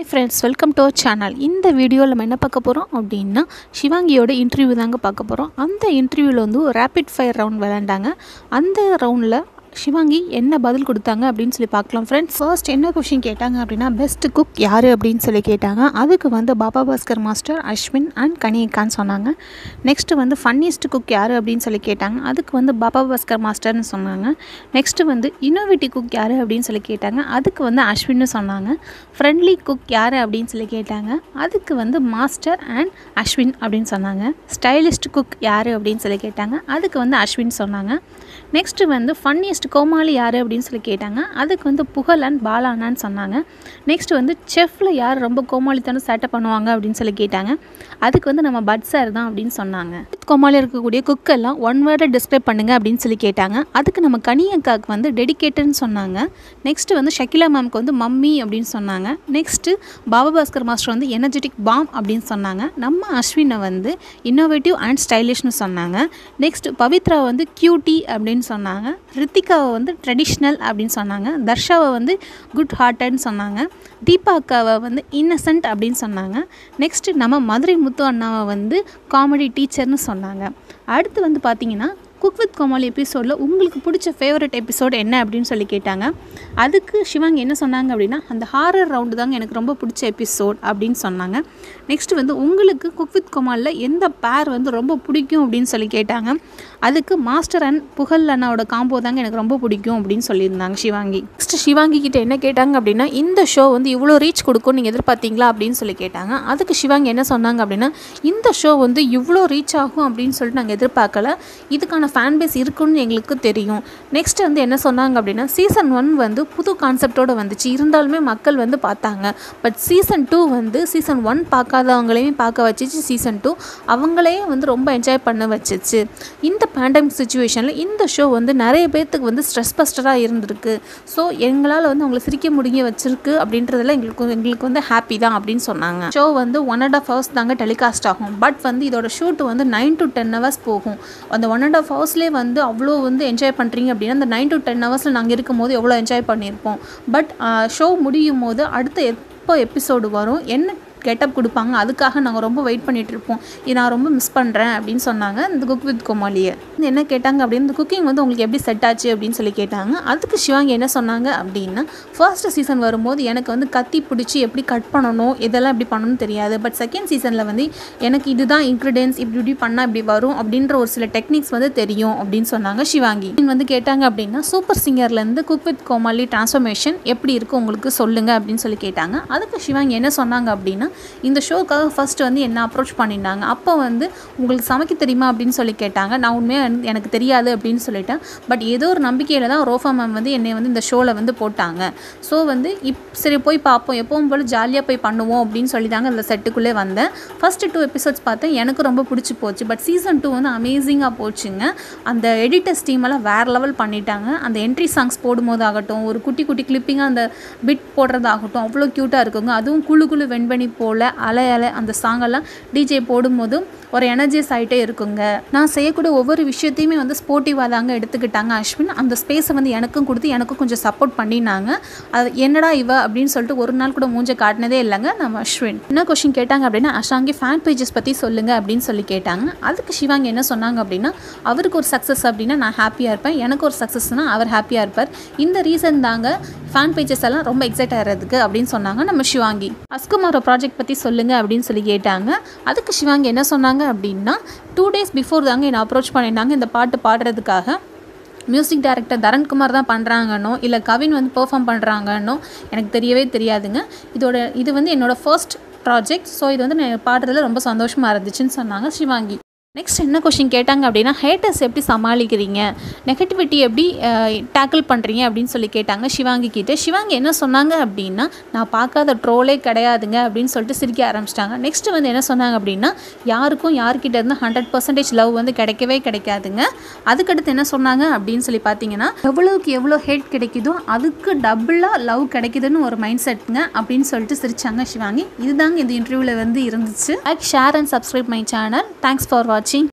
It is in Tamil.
hi friends welcome to our channel இந்த வீடியோவில் நம்ம என்ன பார்க்க போகிறோம் அப்படின்னா சிவாங்கியோட இன்டர்வியூ தாங்க பார்க்க போகிறோம் அந்த இன்டர்வியூவில் வந்து ஒரு ரேபிட் ஃபயர் ரவுண்ட் விளையாண்டாங்க அந்த ரவுண்டில் சிவாங்கி என்ன பதில் கொடுத்தாங்க அப்படின்னு சொல்லி பார்க்கலாம் ஃப்ரெண்ட்ஸ் ஃபர்ஸ்ட் என்ன கொஷின் கேட்டாங்க அப்படின்னா பெஸ்ட் குக் யார் அப்படின்னு சொல்லி கேட்டாங்க அதுக்கு வந்து பாபா பாஸ்கர் மாஸ்டர் அஸ்வின் அண்ட் கனிகான்னு சொன்னாங்க நெக்ஸ்ட்டு வந்து ஃபன்னியஸ்ட் குக் யார் அப்படின்னு சொல்லி கேட்டாங்க அதுக்கு வந்து பாபா பாஸ்கர் மாஸ்டர்னு சொன்னாங்க நெக்ஸ்ட்டு வந்து இன்னோவேட்டிவ் குக் யார் அப்படின்னு சொல்லி கேட்டாங்க அதுக்கு வந்து அஸ்வின்னு சொன்னாங்க ஃப்ரெண்ட்லி குக் யார் அப்படின்னு சொல்லி கேட்டாங்க அதுக்கு வந்து மாஸ்டர் அண்ட் அஸ்வின் அப்படின்னு சொன்னாங்க ஸ்டைலிஸ்ட் குக் யார் அப்படின்னு சொல்லி கேட்டாங்க அதுக்கு வந்து அஸ்வின் சொன்னாங்க நெக்ஸ்ட்டு வந்து ஃபன்னியஸ்ட் கோமாளி யார் அப்படின்னு சொல்லி கேட்டாங்க அதுக்கு வந்து புகழ் அண்ட் பாலானான்னு சொன்னாங்க நெக்ஸ்ட் வந்து செஃப்பில் யார் ரொம்ப கோமாளித்தனம் சேட்டை பண்ணுவாங்க அப்படின்னு சொல்லி கேட்டாங்க அதுக்கு வந்து நம்ம பட் சார் தான் அப்படின்னு சொன்னாங்க கோமாளி இருக்கக்கூடிய குக்கெல்லாம் ஒன் வேர்டை டிஸ்கிரைப் பண்ணுங்க அப்படின்னு சொல்லி கேட்டாங்க அதுக்கு நம்ம கனியக்காவுக்கு வந்து டெடிகேட்டட்னு சொன்னாங்க நெக்ஸ்ட்டு வந்து ஷக்கிலா மேம்க்கு வந்து மம்மி அப்படின்னு சொன்னாங்க நெக்ஸ்ட்டு பாபா பாஸ்கர் மாஸ்டர் வந்து எனர்ஜெட்டிக் பாம் அப்படின்னு சொன்னாங்க நம்ம அஸ்வினை வந்து இன்னோவேட்டிவ் அண்ட் ஸ்டைலிஷ்னு சொன்னாங்க நெக்ஸ்ட் பவித்ரா வந்து கியூட்டி அப்படின்னு சொன்னாங்க ரித்திகாவை வந்து ட்ரெடிஷ்னல் அப்படின்னு சொன்னாங்க தர்ஷாவை வந்து குட் ஹார்ட்டட்னு சொன்னாங்க தீபா அக்காவை வந்து இன்னசென்ட் அப்படின்னு சொன்னாங்க நெக்ஸ்ட்டு நம்ம மதுரை முத்து அண்ணாவை வந்து காமெடி டீச்சர்னு சொன்னாங்க அடுத்து வந்து பார்த்தீங்கன்னா குக் வித் கோமாளி எபிசோடில் உங்களுக்கு பிடிச்ச ஃபேவரட் எபிசோட் என்ன அப்படின்னு சொல்லி கேட்டாங்க அதுக்கு சிவாங்க என்ன சொன்னாங்க அப்படின்னா அந்த ஹாரர் ரவுண்டு தாங்க எனக்கு ரொம்ப பிடிச்ச எபிசோட் அப்படின்னு சொன்னாங்க நெக்ஸ்ட் வந்து உங்களுக்கு குக் வித் கோமாளில் எந்த பேர் வந்து ரொம்ப பிடிக்கும் அப்படின்னு சொல்லி கேட்டாங்க அதுக்கு மாஸ்டர் அண்ட் புகழ் அண்ணாவோட காம்போ தாங்க எனக்கு ரொம்ப பிடிக்கும் அப்படின்னு சொல்லியிருந்தாங்க சிவாங்கி நெக்ஸ்ட் சிவாங்கி கிட்ட என்ன கேட்டாங்க அப்படின்னா இந்த ஷோ வந்து இவ்வளோ ரீச் கொடுக்கும் நீங்கள் எதிர்பார்த்தீங்களா அப்படின்னு சொல்லி கேட்டாங்க அதுக்கு சிவாங்கி என்ன சொன்னாங்க அப்படின்னா இந்த ஷோ வந்து இவ்வளோ ரீச் ஆகும் அப்படின்னு சொல்லிட்டு நாங்கள் எதிர்பார்க்கல இதுக்கான ஃபேன் பேஸ் இருக்குன்னு எங்களுக்கு தெரியும் நெக்ஸ்ட் வந்து என்ன சொன்னாங்க அப்படின்னா சீசன் ஒன் வந்து புது கான்செப்டோடு வந்துச்சு இருந்தாலுமே மக்கள் வந்து பார்த்தாங்க பட் சீசன் டூ வந்து சீசன் ஒன் பார்க்காதவங்களையும் பார்க்க வச்சிச்சு சீசன் டூ அவங்களையும் வந்து ரொம்ப என்ஜாய் பண்ண வச்சிச்சு இந்த பேண்டமிக் சுச்சுவேஷனில் இந்த ஷோ வந்து நிறைய பேர்த்துக்கு வந்து ஸ்ட்ரெஸ் பஸ்டராக இருந்திருக்கு ஸோ எங்களால் வந்து அவங்களை சிரிக்க முடிய வச்சிருக்கு அப்படின்றதுல எங்களுக்கு எங்களுக்கு வந்து ஹாப்பி தான் அப்படின்னு சொன்னாங்க ஷோ வந்து ஒன் அண்ட் ஆஃப் ஹவர்ஸ் தாங்க டெலிகாஸ்ட் ஆகும் பட் வந்து இதோட ஷூட் வந்து நைன் டு டென் ஹவர்ஸ் போகும் அந்த ஒன் அண்ட் ஆஃப் ஹவர்ஸ்லேயே வந்து அவ்வளோ வந்து என்ஜாய் பண்ணுறீங்க அப்படின்னா அந்த நைன் டு டென் ஹவர்ஸில் நாங்கள் இருக்கும் போது எவ்வளோ என்ஜாய் பண்ணியிருப்போம் பட் ஷோ முடியும் போது அடுத்த எப்போ எபிசோடு வரும் என்ன கெட்டப் கொடுப்பாங்க அதுக்காக நாங்கள் ரொம்ப வெயிட் பண்ணிகிட்டு இருப்போம் இது நான் ரொம்ப மிஸ் பண்ணுறேன் அப்படின்னு சொன்னாங்க இந்த குக் வித் கோமாளியை என்ன கேட்டாங்க அப்படின்னு இந்த குக்கிங் வந்து உங்களுக்கு எப்படி செட் ஆச்சு அப்படின்னு சொல்லி கேட்டாங்க அதுக்கு சிவாங்கி என்ன சொன்னாங்க அப்படின்னா ஃபர்ஸ்ட் சீசன் வரும்போது எனக்கு வந்து கத்தி பிடிச்சி எப்படி கட் பண்ணணும் இதெல்லாம் எப்படி பண்ணணும்னு தெரியாது பட் செகண்ட் சீசனில் வந்து எனக்கு இதுதான் இன்க்ரீடியன்ஸ் இப்படி இப்படி பண்ணால் இப்படி வரும் அப்படின்ற ஒரு சில டெக்னிக்ஸ் வந்து தெரியும் அப்படின்னு சொன்னாங்க சிவாங்கி வந்து கேட்டாங்க அப்படின்னா சூப்பர் சிங்கர்லேருந்து குக் வித் கோமாளி டிரான்ஸ்ஃபர்மேஷன் எப்படி இருக்குது உங்களுக்கு சொல்லுங்கள் அப்படின்னு சொல்லி கேட்டாங்க அதுக்கு சிவாங்கி என்ன சொன்னாங்க அப்படின்னா இந்த ஷோக்காக ஃபஸ்ட்டு வந்து என்ன அப்ரோச் பண்ணியிருந்தாங்க அப்போ வந்து உங்களுக்கு சமைக்க தெரியுமா அப்படின்னு சொல்லி கேட்டாங்க நான் உண்மையாக எனக்கு தெரியாது அப்படின்னு சொல்லிட்டேன் பட் ஏதோ ஒரு நம்பிக்கையில் தான் ரோஃபா மேம் வந்து என்னை வந்து இந்த ஷோவில் வந்து போட்டாங்க ஸோ வந்து இப் சரி போய் பார்ப்போம் எப்பவும் போல் ஜாலியாக போய் பண்ணுவோம் அப்படின்னு சொல்லி தாங்க இந்த செட்டுக்குள்ளே வந்தேன் ஃபஸ்ட்டு டூ எபிசோட்ஸ் பார்த்தேன் எனக்கு ரொம்ப பிடிச்சி போச்சு பட் சீசன் டூ வந்து அமேசிங்காக போச்சுங்க அந்த எடிட்டர்ஸ் டீமெல்லாம் வேறு லெவல் பண்ணிட்டாங்க அந்த என்ட்ரி சாங்ஸ் போடும்போது ஆகட்டும் ஒரு குட்டி குட்டி கிளிப்பிங்காக அந்த பிட் போடுறதாகட்டும் அவ்வளோ க்யூட்டாக இருக்குங்க அதுவும் குழு குழு வெண்பனி போல் அலை அலை அந்த சாங்கெல்லாம் டிஜே போடும்போது ஒரு எனர்ஜிஸ் ஆகிட்டே இருக்குங்க நான் செய்யக்கூடிய ஒவ்வொரு விஷயத்தையுமே வந்து ஸ்போர்ட்டிவாக தாங்க எடுத்துக்கிட்டாங்க அஸ்வின் அந்த ஸ்பேஸை வந்து எனக்கும் கொடுத்து எனக்கும் கொஞ்சம் சப்போர்ட் பண்ணினாங்க அது என்னடா இவ அப்படின்னு சொல்லிட்டு ஒரு நாள் கூட மூஞ்ச காட்டினதே இல்லைங்க நம்ம அஸ்வின் என்ன கொஷின் கேட்டாங்க அப்படின்னா அஷாங்கி ஃபேன் பேஜஸ் பற்றி சொல்லுங்கள் அப்படின்னு சொல்லி கேட்டாங்க அதுக்கு சிவாங்க என்ன சொன்னாங்க அப்படின்னா அவருக்கு ஒரு சக்ஸஸ் அப்படின்னா நான் ஹாப்பியாக இருப்பேன் எனக்கு ஒரு சக்ஸஸ்னால் அவர் ஹாப்பியாக இருப்பார் இந்த ரீசன் தாங்க ஃபேன் பேஜஸ் எல்லாம் ரொம்ப எக்ஸைட் ஆகிறதுக்கு அப்படின்னு சொன்னாங்க நம்ம சிவாங்கி அஸ்குமார் ப்ராஜெக்ட் பற்றி சொல்லுங்கள் அப்படின்னு சொல்லி கேட்டாங்க அதுக்கு சிவாங்கி என்ன சொன்னாங்க அப்படின்னா டூ டேஸ் பிஃபோர் தாங்க என்னை அப்ரோச் பண்ணியிருந்தாங்க இந்த பாட்டு பாடுறதுக்காக மியூசிக் டைரக்டர் தரண்குமார் தான் பண்ணுறாங்கன்னோ இல்லை கவின் வந்து பெர்ஃபார்ம் பண்ணுறாங்கன்னோ எனக்கு தெரியவே தெரியாதுங்க இதோட இது வந்து என்னோடய ஃபர்ஸ்ட் ப்ராஜெக்ட் ஸோ இது வந்து நான் பாடுறதுல ரொம்ப சந்தோஷமாக இருந்துச்சுன்னு சொன்னாங்க சிவாங்கி நெக்ஸ்ட் என்ன கொஷின் கேட்டாங்க அப்படின்னா ஹேட்டர்ஸ் எப்படி சமாளிக்கிறீங்க நெகட்டிவிட்டி எப்படி டேக்கிள் பண்ணுறீங்க அப்படின்னு சொல்லி கேட்டாங்க சிவாங்கி கிட்டே சிவாங்கி என்ன சொன்னாங்க அப்படின்னா நான் பார்க்காத ட்ரோலே கிடையாதுங்க அப்படின்னு சொல்லிட்டு சிரிக்க ஆரம்பிச்சிட்டாங்க நெக்ஸ்ட் வந்து என்ன சொன்னாங்க அப்படின்னா யாருக்கும் யார்கிட்ட இருந்து ஹண்ட்ரட் பர்சன்டேஜ் லவ் வந்து கிடைக்கவே கிடைக்காதுங்க அதுக்கடுத்து என்ன சொன்னாங்க அப்படின்னு சொல்லி பார்த்தீங்கன்னா எவ்வளோக்கு எவ்வளோ ஹேட் கிடைக்குதோ அதுக்கு டபுளாக லவ் கிடைக்குதுன்னு ஒரு மைண்ட் செட்டுங்க அப்படின்னு சொல்லிட்டு சிரிச்சாங்க சிவாங்கி இதுதாங்க இந்த இன்டர்வியூவில் வந்து இருந்துச்சு like share and subscribe my channel thanks for வாட்சிங்